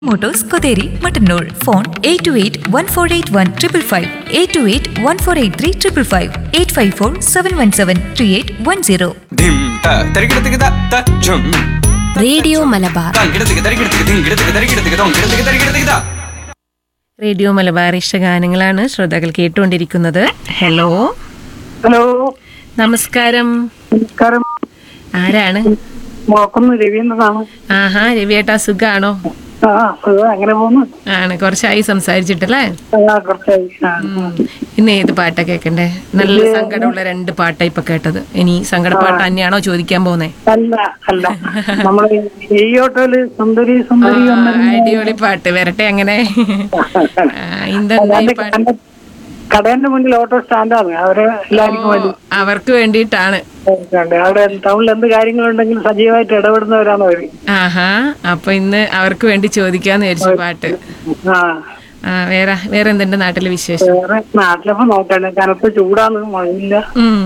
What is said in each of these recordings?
Motors Kotheri Mattannur phone eight two eight one four eight one triple five eight two eight one four eight three triple five eight five four seven one seven three eight one zero ധിം ത തരികിടത്തിക്ക് ത ത ഝും radio Malabar തങ്കിടത്തിക്ക് തരികിടത്തിക്ക് ധിങ്കിടത്തിക്ക് തരികിടത്തിക്ക് തൊങ്കിടത്തിക്ക് തരികിടത്തിക്ക് ത radio Malabar ഇഷ്ടഗാനങ്ങളാണ് ശ്രോതാക്കൾ കേട്ടുകൊണ്ടിരിക്കുന്നത് hello hello നമസ്കാരം നമസ്കാരം ആരാണ് മോക്കുന്നു രവീന്ദ്രനാണ് ആഹാ രവിയേട്ടാ സുഖാണോ ആ സുഖം അങ്ങനെ പോകുന്നു ആണ് കുറച്ചായി സംസാരിച്ചിട്ടല്ലേ ആ കുറച്ചായി ആ. ഇന്ന് ഏത് പാട്ടാ കേക്കണ്ടേ നല്ല സങ്കടമുള്ള രണ്ട് പാട്ടാ ഇപ്പൊ കേട്ടത് ഇനി സങ്കടപ്പാട്ട് തന്നെയാണോ ചോദിക്കാൻ പോന്നേ അല്ല അല്ല നമ്മള് ഈ ഓട്ടോയില് സുന്ദരി സുന്ദരി ആ, ഒന്നൊരു അടിപൊളി പാട്ട് വരട്ടെ അങ്ങനെ ആ, ഇതെന്താ ഈ അതാണ്ട് പാട്ട് കട- കടേന്റെ മുന്നിൽ ഓട്ടോ സ്റ്റാൻഡാണ് അവര് എല്ലാവർക്കും വേണ്ടി അവർക്ക് വേണ്ടിയിട്ടാണ് ഉണ്ട്. അവിടെ ടൗണിൽ എന്ത് കാര്യങ്ങളുണ്ടെങ്കിലും സജീവമായിട്ട് ഇടപെടുന്നവരാണ് അവര് ആഹാ അപ്പൊ ഇന്ന് അവർക്ക് വേണ്ടി ചോദിക്കാന്ന് വിചാരിച്ചു പാട്ട് ആ ആ വേറെ വേറെ എന്തുണ്ട് നാട്ടിലെ വിശേഷം വേറെ നാട്ടിലപ്പോ നോക്കണ്ട കനത്ത് ചൂടാണ് മഴയില്ല ഉം.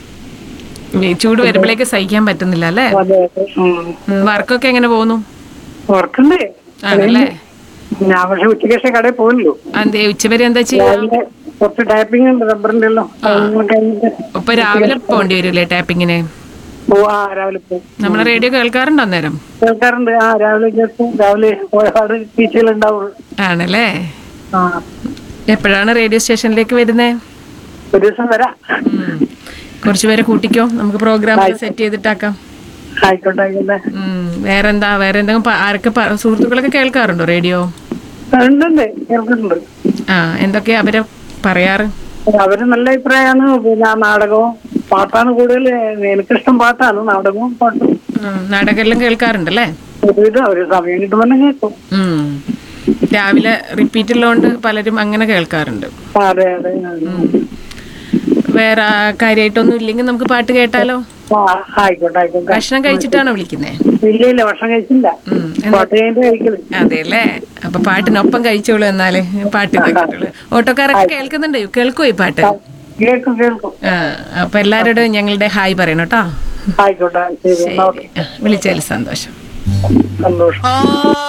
ഈ ചൂട് വരുമ്പോഴേക്ക് സഹിക്കാൻ പറ്റുന്നില്ല അല്ലേ അതെ അതെ ഉം. ഉം, വർക്കൊക്കെ എങ്ങനെ പോകുന്നു വർക്കുണ്ട് ആണല്ലേ ഞാൻ പക്ഷെ ഉച്ചയ്ക്ക് ശേഷം കടയിൽ പോകണല്ലോ അതെ ഉച്ചവരെ എന്താ ചെയ്യാ രാവിലെ കുറച്ച് ടൈപ്പിംഗ് ഉണ്ട് റബ്ബറിന്റെ എല്ലാം അതൊന്നും കഴിഞ്ഞിട്ട് ഇപ്പൊ രാവിലെ പോകേണ്ടി വരില്ലേ ടാപ്പിങ്ങിന് പോവാ രാവിലെ പോകും നമ്മളെ റേഡിയോ കേൾക്കാറുണ്ടോ അന്നേരം കേൾക്കാറുണ്ട് ആ രാവിലെ കേൾക്കും രാവിലെ ഒരുപാട് ടീച്ചറുണ്ടാവും ആണല്ലേ ആ എപ്പോഴാണ് റേഡിയോ സ്റ്റേഷനിലേക്ക് വരുന്നേ ഒരു ദിവസം വരാം കുറച്ച് പേരെ കൂട്ടിക്കോ നമുക്ക് പ്രോഗ്രാം സെറ്റ് ചെയ്തിട്ടാക്കാം ആയിക്കോട്ടെ ആയിക്കോട്ടെ ഉം, വേറെന്താ വേറെ എന്തെങ്കിലും പ- ആരൊക്കെ പ- സുഹൃത്തുക്കളൊക്കെ കേൾക്കാറുണ്ടോ റേഡിയോ ഉണ്ടുണ്ട് കേൾക്കുന്നുണ്ട് ആ എന്തൊക്കെയാ അവരെ പറയാറ് അവര് നല്ല അഭിപ്രായമാണ് പിന്നെ ആ നാടകവും പാട്ടാണ് കൂടുതൽ എനിക്കിഷ്ടം പാട്ടാണ് നാടകവും പാട്ടും ഉം, നാടകമെല്ലാം കേൾക്കാറുണ്ടല്ലേ ഒരുവിധം ഒരു സമയം കിട്ടുമ്പോൾ കേൾക്കും ഉം. രാവിലെ റിപ്പീറ്റ് ഉള്ളതുകൊണ്ട് പലരും അങ്ങനെ കേൾക്കാറുണ്ട് ആ, അതെ അതെ വേറെ കാര്യമായിട്ടൊന്നും ഇല്ലെങ്കിൽ നമുക്ക് പാട്ട് കേട്ടാലോ ആ ആയിക്കോട്ടെ ആയിക്കോട്ടെ ഭക്ഷണം കഴിച്ചിട്ടാണോ വിളിക്കുന്നേ ഇല്ല ഇല്ല ഭക്ഷണം കഴിച്ചില്ല ഉം. പാട്ട് കഴിഞ്ഞിട്ട് കഴിക്കല് അതെല്ലേ അപ്പൊ പാട്ടിനൊപ്പം കഴിച്ചോളൂ എന്നാല് പാട്ട് കേട്ടിട്ടുള്ളൂ ഓട്ടോക്കാരൊക്കെ കേൾക്കുന്നുണ്ട് കേൾക്കോ ഈ പാട്ട് കേൾക്കും കേൾക്കും ആ അപ്പൊ എല്ലാവരോടും ഞങ്ങളുടെ ഹായ് പറയണം കേട്ടോ ആയിക്കോട്ടെ ശരി എന്നാ ഓക്കെ. ശരി ആ, വിളിച്ചതിൽ സന്തോഷം സന്തോഷം ആ